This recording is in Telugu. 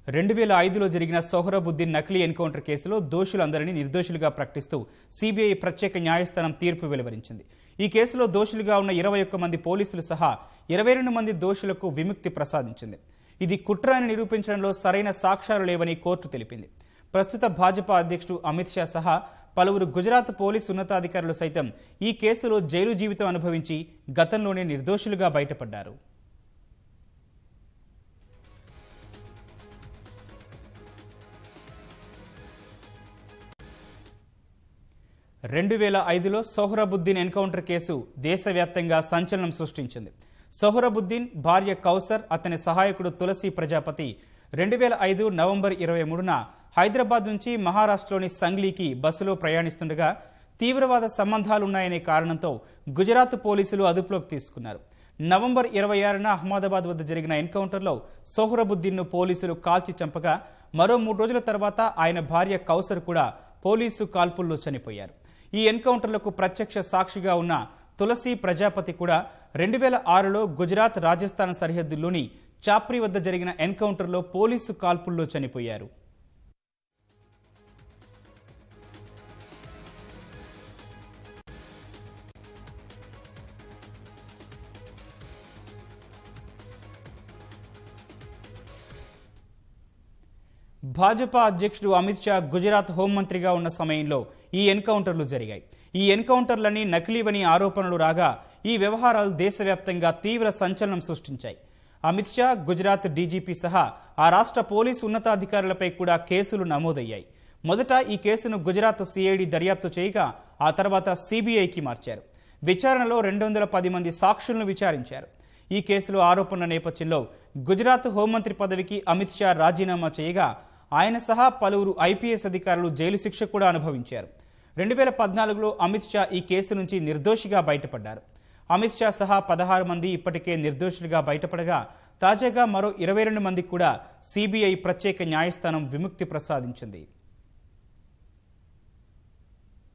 రెండు వేల ఐదులో జరిగిన సోహరబుద్దీన్ నకిలీ ఎన్కౌంటర్ కేసులో దోషులందరినీ నిర్దోషులుగా ప్రకటిస్తూ సిబిఐ ప్రత్యేక న్యాయస్థానం తీర్పు వెలువరించింది ఈ కేసులో దోషులుగా ఉన్న ఇరవై ఒక్క మంది పోలీసులు సహా ఇరవై రెండు మంది దోషులకు విముక్తి ప్రసాదించింది ఇది కుట్ర అని నిరూపించడంలో సరైన సాక్ష్యాలు లేవని కోర్టు తెలిపింది ప్రస్తుత భాజపా అధ్యక్షుడు అమిత్ షా సహా పలువురు గుజరాత్ పోలీసు ఉన్నతాధికారులు సైతం ఈ కేసులో జైలు జీవితం అనుభవించి గతంలోనే నిర్దోషులుగా బయటపడ్డారు రెండు వేల ఐదులో సోహ్రబుద్దీన్ ఎన్కౌంటర్ కేసు దేశవ్యాప్తంగా సంచలనం సృష్టించింది సోహ్రబుద్దీన్ భార్య కౌసర్ అతని సహాయకుడు తులసి ప్రజాపతి రెండు వేల ఐదు నవంబర్ ఇరవై మూడున హైదరాబాద్ నుంచి మహారాష్ట్రలోని సంగ్లీకి బస్సులో ప్రయాణిస్తుండగా తీవ్రవాద సంబంధాలున్నాయనే కారణంతో గుజరాత్ పోలీసులు అదుపులోకి తీసుకున్నారు నవంబర్ ఇరవై ఆరున అహ్మదాబాద్ వద్ద జరిగిన ఎన్కౌంటర్లో సోహ్రబుద్దీన్ను పోలీసులు కాల్చి చంపగా మరో మూడు రోజుల తర్వాత ఆయన భార్య కౌసర్ కూడా పోలీసు కాల్పుల్లో చనిపోయారు ఈ ఎన్కౌంటర్లకు ప్రత్యక్ష సాక్షిగా ఉన్న తులసి ప్రజాపతి కూడా రెండు వేల ఆరులో గుజరాత్ రాజస్థాన్ సరిహద్దుల్లోని చాప్రి వద్ద జరిగిన ఎన్కౌంటర్లో పోలీసు కాల్పుల్లో చనిపోయారు భాజపా అధ్యక్షుడు అమిత్ షా గుజరాత్ హోంమంత్రిగా ఉన్న సమయంలో ఈ ఎన్కౌంటర్లు జరిగాయి ఈ ఎన్కౌంటర్లన్నీ నకిలీవని ఆరోపణలు రాగా ఈ వ్యవహారాలు దేశవ్యాప్తంగా తీవ్ర సంచలనం సృష్టించాయి అమిత్ షా గుజరాత్ డీజీపీ సహా ఆ రాష్ట్ర పోలీసు ఉన్నతాధికారులపై కూడా కేసులు నమోదయ్యాయి మొదట ఈ కేసును గుజరాత్ సిఐడి దర్యాప్తు చేయగా ఆ తర్వాత సిబిఐకి మార్చారు విచారణలో రెండు వందల పది మంది సాక్షులను విచారించారు ఈ కేసులో ఆరోపణల నేపథ్యంలో గుజరాత్ హోంమంత్రి పదవికి అమిత్ షా రాజీనామా చేయగా ఆయన సహా పలువురు ఐపీఎస్ అధికారులు జైలు శిక్ష కూడా అనుభవించారు రెండు వేల పద్నాలుగులో అమిత్ షా ఈ కేసు నుంచి నిర్దోషిగా బయటపడ్డారు అమిత్ షా సహా పదహారు మంది ఇప్పటికే నిర్దోషులుగా బయటపడగా తాజాగా మరో ఇరవై రెండు మందికి కూడా సిబిఐ ప్రత్యేక న్యాయస్థానం విముక్తి ప్రసాదించింది